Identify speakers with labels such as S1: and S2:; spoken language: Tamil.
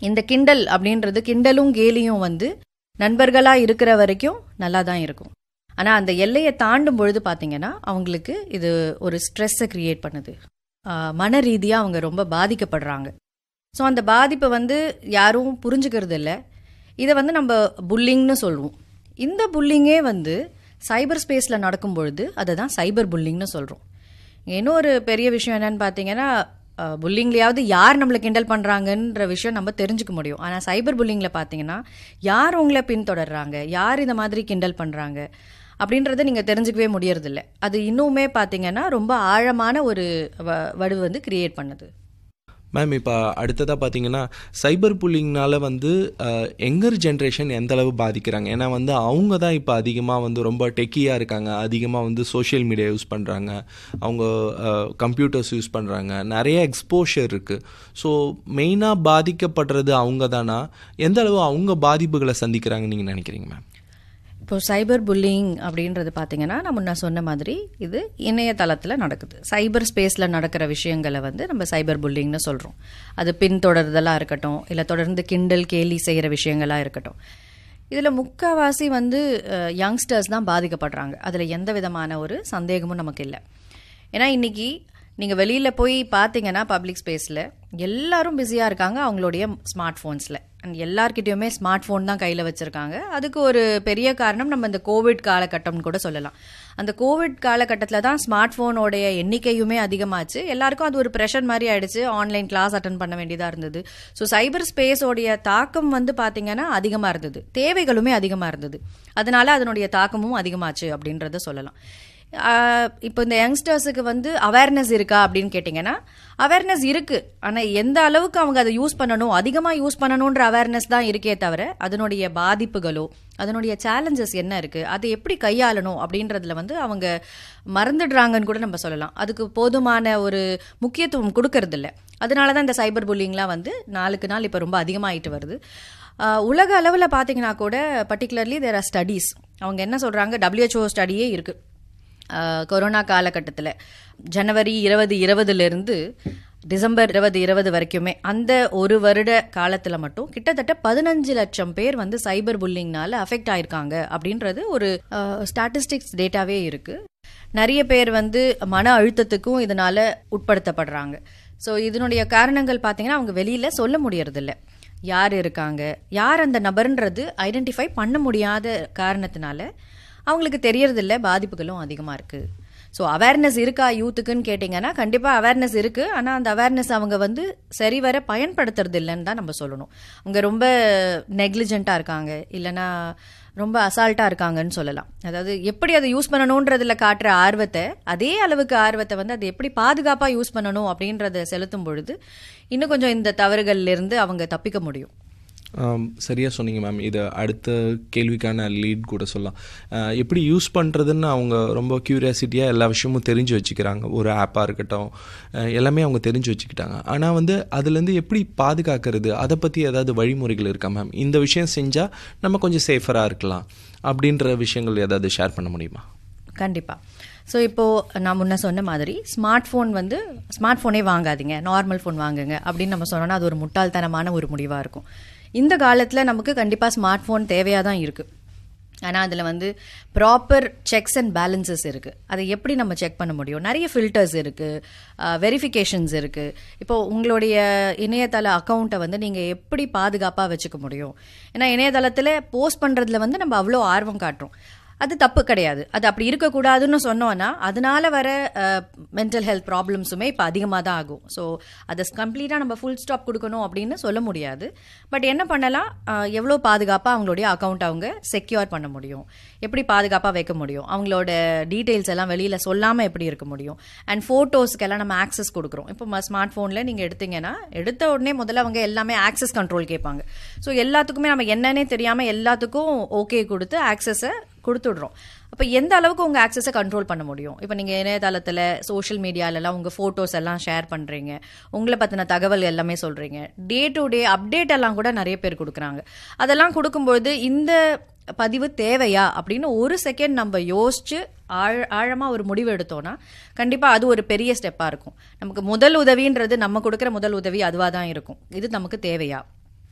S1: இந்த கிண்டல் அப்படின்றது கிண்டலும் கேலியும் வந்து நண்பர்களா இருக்கிற வரைக்கும் நல்லா தான் இருக்கும் ஆனா அந்த எல்லையை தாண்டும் பொழுது பாத்தீங்கன்னா அவங்களுக்கு இது ஒரு ஸ்ட்ரெஸ்ஸை கிரியேட் பண்ணுது ஆஹ் மன ரீதியா அவங்க ரொம்ப பாதிக்கப்படுறாங்க ஸோ அந்த பாதிப்பை வந்து யாரும் புரிஞ்சுக்கிறது இல்லை இதை வந்து நம்ம புல்லிங்னு சொல்லுவோம் இந்த புல்லிங்கே வந்து சைபர் ஸ்பேஸில் நடக்கும் பொழுது அதை தான் சைபர் புல்லிங்னு சொல்கிறோம் இன்னொரு பெரிய விஷயம் என்னன்னு பார்த்தீங்கன்னா புல்லிங்லையாவது யார் நம்மளை கிண்டல் பண்ணுறாங்கன்ற விஷயம் நம்ம தெரிஞ்சுக்க முடியும் ஆனால் சைபர் புல்லிங்கில் பார்த்தீங்கன்னா யார் உங்களை பின்தொடர்றாங்க யார் இந்த மாதிரி கிண்டல் பண்ணுறாங்க அப்படின்றத நீங்கள் தெரிஞ்சுக்கவே முடியறதில்ல அது இன்னுமே பார்த்தீங்கன்னா ரொம்ப ஆழமான ஒரு வ- வடு வந்து கிரியேட் பண்ணுது
S2: மேம் இப்போ அடுத்ததாக பார்த்தீங்கன்னா சைபர் புல்லிங்னால வந்து எங்கர் ஜென்ரேஷன் எந்த அளவு பாதிக்கிறாங்க ஏன்னா வந்து அவங்க தான் இப்போ அதிகமாக வந்து ரொம்ப டெக்கியாக இருக்காங்க அதிகமாக வந்து சோஷியல் மீடியா யூஸ் பண்ணுறாங்க அவங்க கம்ப்யூட்டர்ஸ் யூஸ் பண்ணுறாங்க நிறைய எக்ஸ்போஷர் இருக்குது ஸோ மெயினாக பாதிக்கப்படுறது அவங்க தானா எந்த அளவு அவங்க பாதிப்புகளை சந்திக்கிறாங்கன்னு நீங்கள் நினைக்கிறீங்க மேம்
S1: இப்போ சைபர் புல்லிங் அப்படின்றது பார்த்தீங்கன்னா நான் முன்ன சொன்ன மாதிரி இது இணையதளத்தில் நடக்குது சைபர் ஸ்பேஸில் நடக்கிற விஷயங்களை வந்து நம்ம சைபர் புல்லிங்னு சொல்கிறோம் அது பின்தொடர்தலாக இருக்கட்டும் இல்லை தொடர்ந்து கிண்டல் கேலி செய்கிற விஷயங்களாக இருக்கட்டும் இதில் முக்கால்வாசி வந்து யங்ஸ்டர்ஸ் தான் பாதிக்கப்படுறாங்க அதில் எந்த விதமான ஒரு சந்தேகமும் நமக்கு இல்லை ஏன்னா இன்னைக்கு நீங்கள் வெளியில் போய் பார்த்தீங்கன்னா பப்ளிக் ஸ்பேஸில் எல்லாரும் பிஸியாக இருக்காங்க அவங்களுடைய ஸ்மார்ட் ஃபோன்ஸில் அண்ட் எல்லார்கிட்டயுமே ஸ்மார்ட் ஃபோன் தான் கையில் வச்சுருக்காங்க அதுக்கு ஒரு பெரிய காரணம் நம்ம இந்த கோவிட் காலகட்டம்னு கூட சொல்லலாம் அந்த கோவிட் காலகட்டத்தில் தான் ஸ்மார்ட் ஃபோனோடைய எண்ணிக்கையுமே அதிகமாச்சு எல்லாருக்கும் அது ஒரு ப்ரெஷர் மாதிரி ஆயிடுச்சு ஆன்லைன் கிளாஸ் அட்டன் பண்ண வேண்டியதாக இருந்தது ஸோ சைபர் ஸ்பேஸோடைய தாக்கம் வந்து பார்த்தீங்கன்னா அதிகமாக இருந்தது தேவைகளுமே அதிகமாக இருந்தது அதனால அதனுடைய தாக்கமும் அதிகமாச்சு அப்படின்றத சொல்லலாம் ஆஹ் இப்போ இந்த யங்ஸ்டர்ஸுக்கு வந்து அவேர்னஸ் இருக்கா அப்படின்னு கேட்டிங்கன்னா அவேர்னஸ் இருக்கு ஆனால் எந்த அளவுக்கு அவங்க அதை யூஸ் பண்ணணும் அதிகமாக யூஸ் பண்ணணுன்ற அவேர்னஸ் தான் இருக்கே தவிர அதனுடைய பாதிப்புகளோ அதனுடைய சேலஞ்சஸ் என்ன இருக்கு அதை எப்படி கையாளணும் அப்படின்றதுல வந்து அவங்க மறந்துடுறாங்கன்னு கூட நம்ம சொல்லலாம் அதுக்கு போதுமான ஒரு முக்கியத்துவம் கொடுக்கறது இல்ல அதனால தான் இந்த சைபர் புல்லிங்லாம் வந்து நாளுக்கு நாள் இப்போ ரொம்ப அதிகமாயிட்டு வருது ஆஹ் உலக அளவில் பார்த்தீங்கன்னா கூட பர்டிகுலர்லி தேர் ஆர் ஸ்டடீஸ் அவங்க என்ன சொல்றாங்க WHO ஸ்டடியே இருக்கு ஆஹ் கொரோனா காலகட்டத்தில் ஜனவரி இருபது இருபதுலேருந்து டிசம்பர் இருபது இருபது வரைக்குமே அந்த ஒரு வருட காலத்தில் மட்டும் கிட்டத்தட்ட பதினஞ்சு லட்சம் பேர் வந்து சைபர் புல்லிங்னால அஃபெக்ட் ஆயிருக்காங்க அப்படின்றது ஒரு ஸ்டாட்டிஸ்டிக்ஸ் டேட்டாவே இருக்கு நிறைய பேர் வந்து மன அழுத்தத்துக்கும் இதனால உட்படுத்தப்படுறாங்க ஸோ இதனுடைய காரணங்கள் பார்த்தீங்கன்னா அவங்க வெளியில சொல்ல முடியறதில்ல யார் இருக்காங்க யார் அந்த நபர்ன்றது ஐடென்டிஃபை பண்ண முடியாத காரணத்தினால அவங்களுக்கு தெரியறதில்ல பாதிப்புகளும் அதிகமாக இருக்குது ஸோ அவேர்னஸ் இருக்கா யூத்துக்குன்னு கேட்டிங்கன்னா கண்டிப்பாக அவேர்னஸ் இருக்குது ஆனால் அந்த அவேர்னஸ் அவங்க வந்து சரிவர பயன்படுத்துறது இல்லைன்னு தான் நம்ம சொல்லணும் அவங்க ரொம்ப நெக்லிஜென்ட்டாக இருக்காங்க இல்லைன்னா ரொம்ப அசால்ட்டாக இருக்காங்கன்னு சொல்லலாம் அதாவது எப்படி அதை யூஸ் பண்ணணுன்றதுல காட்டுற ஆர்வத்தை அதே அளவுக்கு ஆர்வத்தை வந்து அதை எப்படி பாதுகாப்பாக யூஸ் பண்ணணும் அப்படின்றத செலுத்தும் பொழுது இன்னும் கொஞ்சம் இந்த தவறுகள்ல இருந்து அவங்க தப்பிக்க முடியும்
S2: ஆம், சரியா சொன்னீங்க மேம் இது அடுத்த கேள்விக்கான லீட் கூட சொல்லலாம் அஹ், எப்படி யூஸ் பண்ணுறதுன்னு அவங்க ரொம்ப க்யூரியாசிட்டியாக எல்லா விஷயமும் தெரிஞ்சு வச்சுக்கிறாங்க ஒரு ஆப்பாக இருக்கட்டும் அஹ், எல்லாமே அவங்க தெரிஞ்சு வச்சுக்கிட்டாங்க ஆனால் வந்து அதுலேருந்து எப்படி பாதுகாக்கிறது அதை பற்றி ஏதாவது வழிமுறைகள் இருக்கா மேம் இந்த விஷயம் செஞ்சால் நம்ம கொஞ்சம் சேஃபராக இருக்கலாம் அப்படின்ற விஷயங்கள் ஏதாவது ஷேர் பண்ண முடியுமா
S1: கண்டிப்பா ஸோ இப்போ நான் முன்ன சொன்ன மாதிரி ஸ்மார்ட் ஃபோன் வந்து ஸ்மார்ட் ஃபோனே வாங்காதீங்க நார்மல் ஃபோன் வாங்குங்க அப்படின்னு நம்ம சொன்னோம்னா அது ஒரு முட்டாள்தனமான ஒரு முடிவா இருக்கும் இந்த காலத்துல நமக்கு கண்டிப்பா ஸ்மார்ட் ஃபோன் தேவையா தான் இருக்கு ஆனா அதுல வந்து ப்ராப்பர் செக்ஸ் அண்ட் பேலன்சஸ் இருக்கு அதை எப்படி நம்ம செக் பண்ண முடியும் நிறைய ஃபில்டர்ஸ் இருக்கு வெரிஃபிகேஷன்ஸ் இருக்கு இப்போ உங்களுடைய இணையதள அக்கௌண்ட்டை வந்து நீங்க எப்படி பாதுகாப்பா வச்சுக்க முடியும் ஏன்னா இணையதளத்துல போஸ்ட் பண்றதுல வந்து நம்ம அவ்வளோ ஆர்வம் காட்டுறோம் அது தப்பு கிடையாது அது அப்படி இருக்கக்கூடாதுன்னு சொன்னோன்னா அதனால வர மென்டல் ஹெல்த் ப்ராப்ளம்ஸுமே இப்போ அதிகமாக தான் ஆகும் ஸோ அதை கம்ப்ளீட்டாக நம்ம ஃபுல் ஸ்டாப் கொடுக்கணும் அப்படின்னு சொல்ல முடியாது பட் என்ன பண்ணலாம் அஹ், எவ்வளோ பாதுகாப்பாக அவங்களுடைய அக்கௌண்ட் அவங்க செக்யூர் பண்ண முடியும் எப்படி பாதுகாப்பாக வைக்க முடியும் அவங்களோட டீட்டெயில்ஸ் எல்லாம் வெளியில் சொல்லாமல் எப்படி இருக்க முடியும் அண்ட் ஃபோட்டோஸ்க்கெல்லாம் நம்ம ஆக்சஸ் கொடுக்குறோம் இப்போ ஸ்மார்ட் ஃபோனில் நீங்கள் எடுத்தீங்கன்னா எடுத்த உடனே முதல்ல அவங்க எல்லாமே ஆக்சஸ் கண்ட்ரோல் கேட்பாங்க ஸோ எல்லாத்துக்குமே நம்ம என்னன்னே தெரியாமல் எல்லாத்துக்கும் ஓகே கொடுத்து ஆக்சஸை கொடுத்துடுறோம் அப்போ எந்த அளவுக்கு உங்கள் ஆக்சஸை கண்ட்ரோல் பண்ண முடியும் இப்போ நீங்கள் இணையதளத்தில் சோஷியல் மீடியாலலாம் உங்கள் ஃபோட்டோஸ் எல்லாம் ஷேர் பண்ணுறீங்க உங்களை பற்றின தகவல் எல்லாமே சொல்கிறீங்க டே டு டே அப்டேட் எல்லாம் கூட நிறைய பேர் கொடுக்குறாங்க அதெல்லாம் கொடுக்கும்பொழுது இந்த பதிவு தேவையா அப்படின்னு ஒரு செகண்ட் நம்ம யோசிச்சு ஆழ ஆழமாக ஒரு முடிவு எடுத்தோம்னா கண்டிப்பாக அது ஒரு பெரிய ஸ்டெப்பாக இருக்கும் நமக்கு முதல் உதவின்றது நம்ம கொடுக்குற முதல் உதவி அதுவாக தான் இருக்கும் இது நமக்கு தேவையா